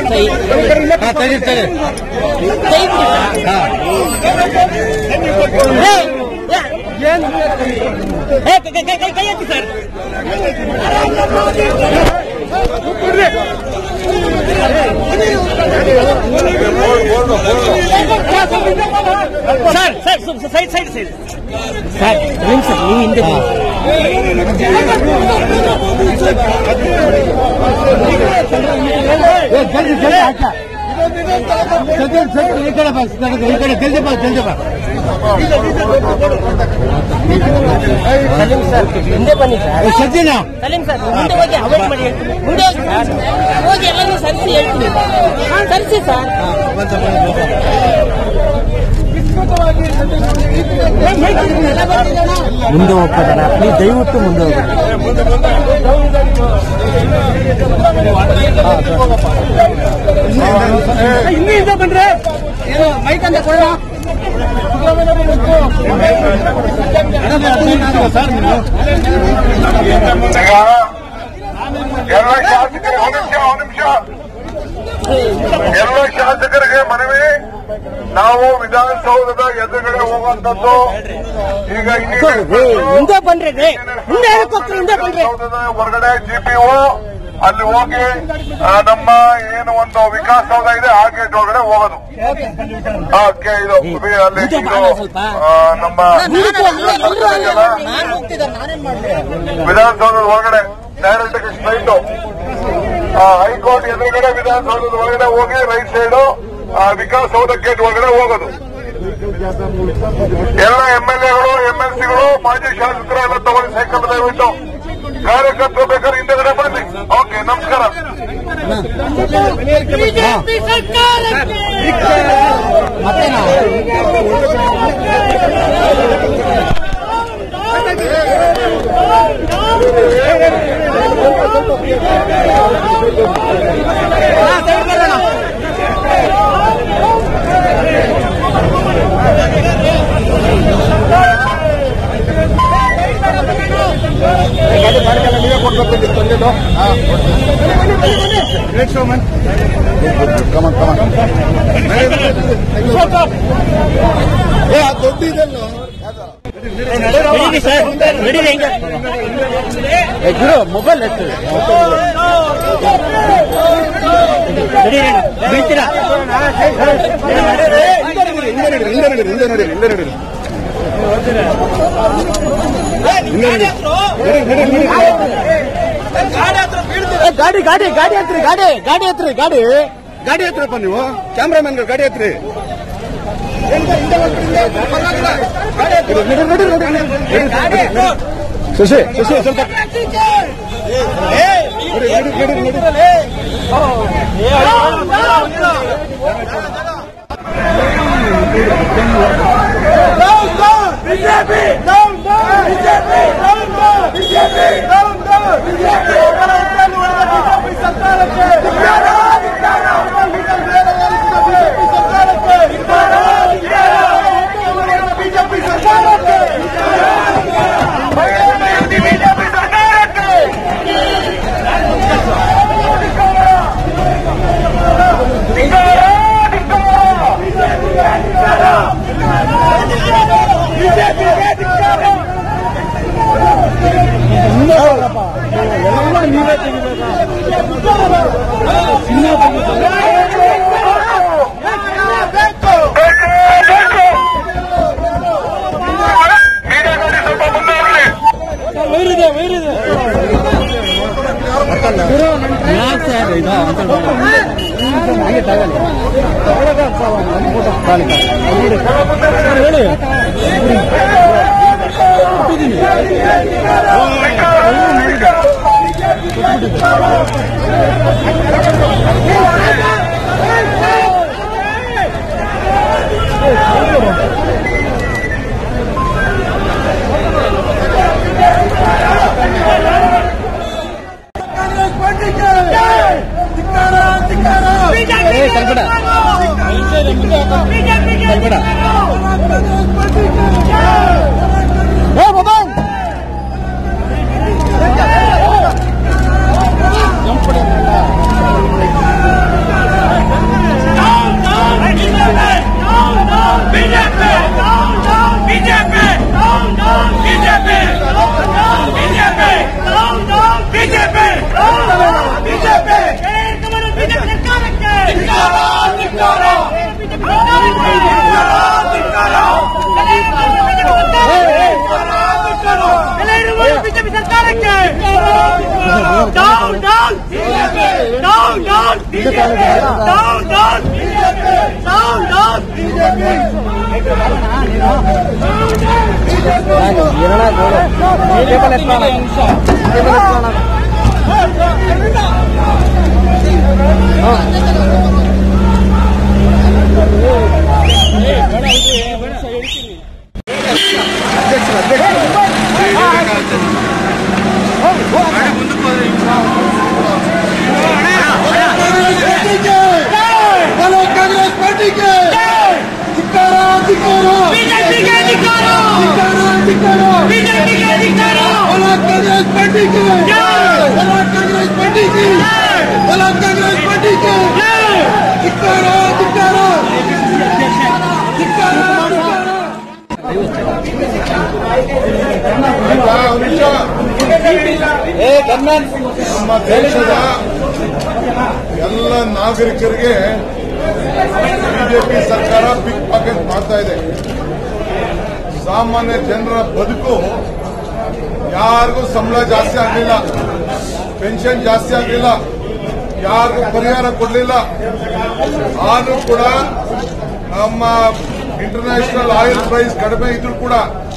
ಹಾ ತೆಗಿ ತೆಗಿ ಹಾ ಕೈ ಹಾಕಿ sir sir sir side side side sir ನಿಮಿಷ ನೀವು ಹಿಂದೆ ಬನ್ನಿ. ಏ, ಜಲ್ದಿ ಜಲ್ದಿ ಹಾಕ ಜಲ್ದಿ ಜಲ್ದಿ ಈ ಕಡೆ ಬಾ ಸಿದ್ಧಾರ್ಥ, ಈ ಕಡೆ ಜಲ್ದಿ ಬಾ ಜಲ್ದಿ ಬಾ ಸಲೀಂ ಸರ್ ಹಿಂದೆ ಬನ್ನಿ ಸರ್ ಏ, ಸಜ್ಜಿನ ಸಲೀಂ ಸರ್ ಮುಂದೆ ಹೋಗಿ ಅವಾಯ್ಡ್ ಮಾಡಿ ಹೇಳ್ತೀನಿ ಮುಂದೆ ಹೋಗಿ ಸರ್. ಹೋಗಿ ಎಲ್ಲರೂ ಸರಿಸಿ ಹೇಳ್ತೀನಿ ಸರಿಸಿ ಸರ್ ಮುಂದೆ ಹೋಗ್ತದಣ್ಣ ಪ್ಲೀಸ್ ದಯವಿಟ್ಟು ಮುಂದೆ ಹೋಗಿ ಹಿಂದೆ ಬನ್ರಿ ಮೈಕ್ ಅಂತ ಕೊಡ ಸರ್ ನೀವು ಎಲ್ಲ ಶಾಸಕರು ಒಂದು ನಿಮಿಷ ಒಂದು ನಿಮಿಷ ಎಲ್ಲ ಶಾಸಕರಿಗೆ ಮನವಿ ನಾವು ವಿಧಾನಸೌಧದ ಎದುರುಗಡೆ ಹೋಗುವಂತದ್ದು ಈಗ ಹಿಂದೆ ಬನ್ರಿ ರೀ. ಹಿಂದೆ ಹೇಳಕ್ ಹೋಗ್ತೀರಿ ಹಿಂದೆ ಬನ್ರಿ ವಿಧಾನಸೌಧದ ಹೊರಗಡೆ ಜಿಪಿಒ ಅಲ್ಲಿ ಹೋಗಿ ಆ, ನಮ್ಮ ಏನು ಒಂದು ವಿಕಾಸಸೌಧ ಇದೆ ಆ ಗೇಟ್ ಒಳಗಡೆ ಹೋಗೋದು ಓಕೆ ಇದು ಅಲ್ಲಿ ಇದು, ಆ, ನಮ್ಮ ನಾನು ಹೋಗ್ತಿದ್ದಾರೆ ನಾನೇನ್ ಮಾಡ್ಲಿ ವಿಧಾನಸೌಧದ ಒಳಗಡೆ ಡೈರೆಕ್ಟ್ ಸ್ಟ್ರೈಟ್ ಹೈಕೋರ್ಟ್ ಎದುರುಗಡೆ ವಿಧಾನಸೌಧದ ಒಳಗಡೆ ಹೋಗಿ ರೈಟ್ ಸೈಡ್ ವಿಕಾಸಸೌಧ ಗೇಟ್ ಒಳಗಡೆ ಹೋಗೋದು ಎಲ್ಲ ಎಂ ಎಲ್ ಎಗಳು ಎಂ ಎಲ್ ಸಿಗಳು ಮಾಜಿ ಶಾಸಕರು ಎಲ್ಲ ತಗೊಂಡು ಸೈಕಲ್ ದಯವಿಟ್ಟು ಕಾರ್ಯಕರ್ತರು ಬೇಕಾದ್ರೆ ಹಿಂದೆಗಡೆ ಬನ್ನಿ ಓಕೆ ನಮಸ್ಕಾರ ಬಿಜೆಪಿ ಸರ್ಕಾರಕ್ಕೆ ಮತ್ತೆ ನಾವು ನಡೀರಿ ಸರ್ ನಡೀರಿ ಹೆಂಗೆ ಏ, ಗುರು ಮೊಬೈಲ್ ಎತ್ತು ನಡೀರಿ ಬೀಳ್ತೀರಾ ಏ, ಗಾಡಿ ಗಾಡಿ ಗಾಡಿ ಹತ್ರಿ ಗಾಡಿ ಗಾಡಿ ಹತ್ರಿ ಗಾಡಿ ಗಾಡಿ ಹತ್ರಪ್ಪ ನೀವು ಕ್ಯಾಮ್ರಾಮನ್ ಗಾಡಿ ಹತ್ರಿ ನಡಿ, ನಡಿ, ನಡಿ, ನಡಿ, ನಡಿ, ನಡಿ. ಶಶಿ ಶಶಿ ಸ್ವಲ್ಪ ನಡಿ, ನಡಿ, ನಡಿ, ನಡಿ. ಮೀಡಿಯಾದಲ್ಲಿ ಸ್ವಲ್ಪ ಮುಂದೆ ಹೋಗ್ಲಿ ಯಾಕೆ ಸರ್ ಇದು ಹೇಳಿ ಏ, ಕಲ್ಬಿಡ. ಕಲ್ಬಿಡ. ಏ, ಮೊಬೈಲ್. बोलो कांग्रेस पार्टी के ಧಿಕ್ಕಾರ ಧಿಕ್ಕಾರ ಬಿಜೆಪಿಗೆ ಧಿಕ್ಕಾರ! ಧಿಕ್ಕಾರ ಧಿಕ್ಕಾರ बोलो कांग्रेस पार्टी के बोलो कांग्रेस पार्टी की बोलो कांग्रेस पार्टी के ಧಿಕ್ಕಾರ ಧಿಕ್ಕಾರ ಧಿಕ್ಕಾರ ನಮ್ಮ ದೇಶದ ಎಲ್ಲ ನಾಗರಿಕರಿಗೆ ಬಿಜೆಪಿ ಸರ್ಕಾರ ಪಿಕ್ ಪಾಕೆಟ್ ಮಾಡ್ತಾ ಇದೆ ಸಾಮಾನ್ಯ ಜನರ ಬದುಕು ಯಾರಿಗೂ ಸಂಬಳ ಜಾಸ್ತಿ ಆಗಲಿಲ್ಲ ಪೆನ್ಷನ್ ಜಾಸ್ತಿ ಆಗಲಿಲ್ಲ ಯಾರಿಗೂ ಪರಿಹಾರ ಕೊಡಲಿಲ್ಲ ಆದ್ರೂ ಕೂಡ ನಮ್ಮ ಇಂಟರ್ನ್ಯಾಷನಲ್ ಆಯಿಲ್ ಪ್ರೈಸ್ ಕಡಿಮೆ ಇದ್ರೂ ಕೂಡ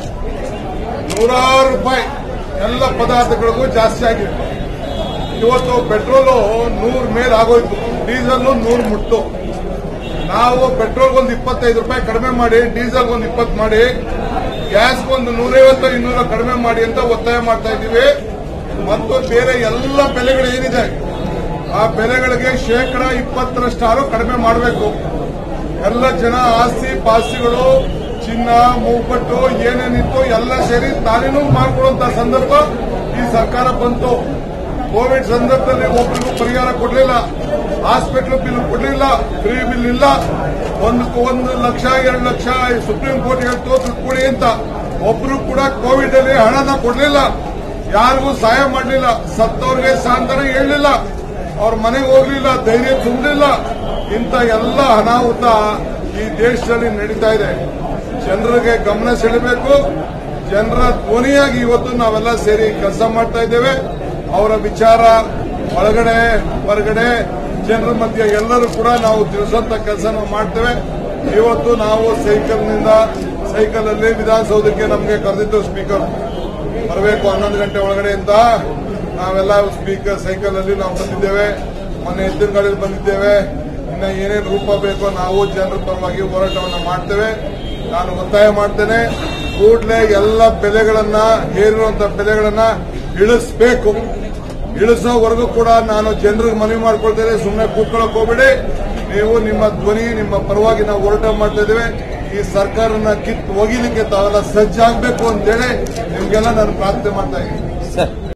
ನೂರಾರು ರೂಪಾಯಿ ಎಲ್ಲ ಪದಾರ್ಥಗಳಿಗೂ ಜಾಸ್ತಿ ಆಗಿದೆ ಇವತ್ತು ಪೆಟ್ರೋಲು ನೂರ್ ಮೇಲೆ ಆಗೋಯ್ತು ಡೀಸೆಲ್ ನೂರ್ ಮುಟ್ಟು ನಾವು ಪೆಟ್ರೋಲ್ ಒಂದು ಇಪ್ಪತ್ತೈದು ರೂಪಾಯಿ ಕಡಿಮೆ ಮಾಡಿ ಡೀಸೆಲ್ ಒಂದು ಇಪ್ಪತ್ತು ಮಾಡಿ ಗ್ಯಾಸ್ ಒಂದು ನೂರೈವತ್ತು ಇನ್ನೂರ ಕಡಿಮೆ ಮಾಡಿ ಅಂತ ಒತ್ತಾಯ ಮಾಡ್ತಾ ಇದ್ದೀವಿ ಮತ್ತು ಬೇರೆ ಎಲ್ಲ ಬೆಲೆಗಳು ಏನಿದೆ ಆ ಬೆಲೆಗಳಿಗೆ ಶೇಕಡ ಇಪ್ಪತ್ತರಷ್ಟಾರು ಕಡಿಮೆ ಮಾಡಬೇಕು ಎಲ್ಲ ಜನ ಆಸ್ತಿ ಪಾಸ್ತಿಗಳು ಚಿನ್ನ ಮೂಪಟ್ಟು ಏನೇನಿತ್ತು ಎಲ್ಲ ಸೇರಿ ತಾನೇನು ಮಾಡಿಕೊಡುವಂತ ಸಂದರ್ಭ ಈ ಸರ್ಕಾರ ಬಂತು ಕೋವಿಡ್ ಸಂದರ್ಭದಲ್ಲಿ ಒಬ್ಬರಿಗೂ ಪರಿಹಾರ ಕೊಡಲಿಲ್ಲ ಹಾಸ್ಪಿಟಲ್ ಬಿಲ್ ಕೊಡಲಿಲ್ಲ ಫ್ರೀ ಬಿಲ್ ಇಲ್ಲ ಒಂದು ಒಂದು ಲಕ್ಷ ಎರಡು ಲಕ್ಷ ಸುಪ್ರೀಂ ಕೋರ್ಟ್ ಹೇಳ್ತು ದುಡ್ಡು ಕೊಡಿ ಅಂತ ಒಬ್ರು ಕೂಡ ಕೋವಿಡ್ ಅಲ್ಲಿ ಹಣನ ಕೊಡಲಿಲ್ಲ ಯಾರಿಗೂ ಸಹಾಯ ಮಾಡಲಿಲ್ಲ ಸತ್ತವ್ರಿಗೆ ಸಾಂತ್ವನ ಹೇಳಲಿಲ್ಲ ಅವ್ರ ಮನೆಗೆ ಹೋಗ್ಲಿಲ್ಲ ಧೈರ್ಯ ತುಂಬಲಿಲ್ಲ ಇಂಥ ಎಲ್ಲ ಅನಾಹುತ ಈ ದೇಶದಲ್ಲಿ ನಡೀತಾ ಇದೆ ಜನರಿಗೆ ಗಮನ ಸೆಳೆಬೇಕು ಜನರ ಧ್ವನಿಯಾಗಿ ಇವತ್ತು ನಾವೆಲ್ಲ ಸೇರಿ ಕೆಲಸ ಮಾಡ್ತಾ ಇದ್ದೇವೆ ಅವರ ವಿಚಾರ ಒಳಗಡೆ ಹೊರಗಡೆ ಜನರ ಮಧ್ಯೆ ಎಲ್ಲರೂ ಕೂಡ ನಾವು ತಿಳಿಸುವಂತ ಕೆಲಸ ನಾವು ಮಾಡ್ತೇವೆ ಇವತ್ತು ನಾವು ಸೈಕಲ್ನಿಂದ ಸೈಕಲ್ ಅಲ್ಲಿ ವಿಧಾನಸೌಧಕ್ಕೆ ನಮಗೆ ಕರೆದಿದ್ದು ಸ್ಪೀಕರ್ ಬರಬೇಕು ಹನ್ನೊಂದು ಗಂಟೆ ಒಳಗಡೆ ಅಂತ ನಾವೆಲ್ಲ ಸ್ಪೀಕರ್ ಸೈಕಲ್ ಅಲ್ಲಿ ನಾವು ಬಂದಿದ್ದೇವೆ ಮೊನ್ನೆ ಎತ್ತಿನ ಗಾಡಿಯಲ್ಲಿ ಬಂದಿದ್ದೇವೆ ಇನ್ನ ಏನೇನು ರೂಪ ಬೇಕೋ ನಾವು ಜನರ ಪರವಾಗಿ ಹೋರಾಟವನ್ನ ಮಾಡ್ತೇವೆ ನಾನು ಒತ್ತಾಯ ಮಾಡ್ತೇನೆ ಕೂಡಲೇ ಎಲ್ಲ ಬೆಲೆಗಳನ್ನ ಹೇರಿರುವಂತ ಬೆಲೆಗಳನ್ನ ಇಳಿಸಬೇಕು ಇಳಿಸೋವರೆಗೂ ಕೂಡ ನಾನು ಜನರಿಗೆ ಮನವಿ ಮಾಡ್ಕೊಳ್ತೇನೆ ಸುಮ್ಮನೆ ಕೂತ್ಕೊಳ್ಳಕ್ ಹೋಗ್ಬೇಡಿ ನೀವು ನಿಮ್ಮ ಧ್ವನಿ ನಿಮ್ಮ ಪರವಾಗಿ ನಾವು ಹೋರಾಟ ಮಾಡ್ತಾ ಇದ್ದೇವೆ ಈ ಸರ್ಕಾರನ ಕಿತ್ತು ಒಗಿಲಿಕ್ಕೆ ತಾವೆಲ್ಲ ಸಜ್ಜಾಗಬೇಕು ಅಂತೇಳಿ ನಿಮ್ಗೆಲ್ಲ ನಾನು ಪ್ರಾರ್ಥನೆ ಮಾಡ್ತಾ ಇದ್ದೀನಿ